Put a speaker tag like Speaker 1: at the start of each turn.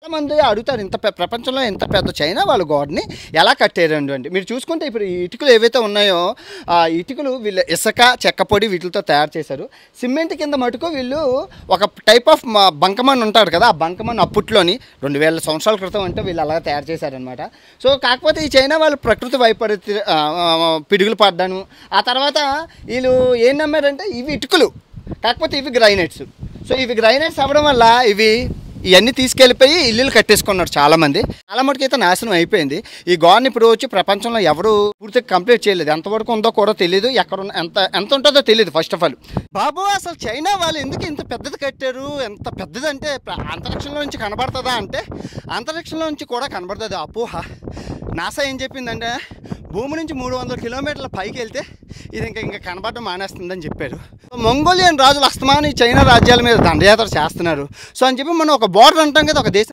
Speaker 1: మంది అడుగుతారు ఇంత పె- ప్రపంచంలో ఇంత పెద్ద చైనా వాళ్ళు గోడని ఎలా కట్టారండి అంటే మీరు చూసుకుంటే ఇప్పుడు ఈ ఇటుకలు ఏవైతే ఉన్నాయో ఆ ఇటుకలు వీళ్ళు ఇసుక చెక్క పొడి వీటితో తయారు చేశారు సిమెంట్ కింద మటుకు వీళ్ళు ఒక టైప్ ఆఫ్ బంకమన్ ఉంటాడు కదా ఆ బంకమన్ అప్పట్లోని రెండు వేల సంవత్సరాల క్రితం అంటే వీళ్ళు అలా తయారు చేశారనమాట సో కాకపోతే ఈ చైనా వాళ్ళు ప్రకృతి వైపరీత్య ఆ, ఆ, పిడుగులు పడ్డాను ఆ తర్వాత వీళ్ళు ఏం నమ్మారంటే ఇవి ఇటుకలు కాకపోతే ఇవి గ్రైనైట్స్ సో ఇవి గ్రైనైట్స్ అవ్వడం వల్ల ఇవి ఇవన్నీ తీసుకెళ్ళిపోయి ఇల్లులు కట్టేసుకున్నారు చాలా మంది చాలా మటుకు అయితే నాశనం అయిపోయింది ఈ గోడని ఇప్పుడు వచ్చి ప్రపంచంలో ఎవరు పూర్తిగా కంప్లీట్ చేయలేదు ఎంతవరకు ఉందో కూడా తెలియదు ఎక్కడ ఉన్న- ఎంత ఎంత ఉంటుందో తెలియదు ఫస్ట్ ఆఫ్ ఆల్ బాబు అసలు చైనా వాళ్ళు ఎందుకు ఇంత పెద్దది కట్టారు ఎంత పెద్దది అంటే ప్ర- అంతరిక్షంలో నుంచి కనబడుతుందా అంటే అంతరిక్షంలో నుంచి కూడా కనబడుతుంది అపోహ నాసా ఏం చెప్పిందంటే భూమి నుంచి మూడు వందల కిలోమీటర్ల పైకి వెళ్తే ఇది ఇంకా ఇంకా కనబడడం మానేస్తుందని చెప్పారు మంగోలియన్ రాజులు అస్తమానం ఈ చైనా రాజ్యాల మీద దండయాత్ర చేస్తున్నారు సో అని చెప్పి మనం ఒక బోర్డర్ అంటాం కదా ఒక దేశం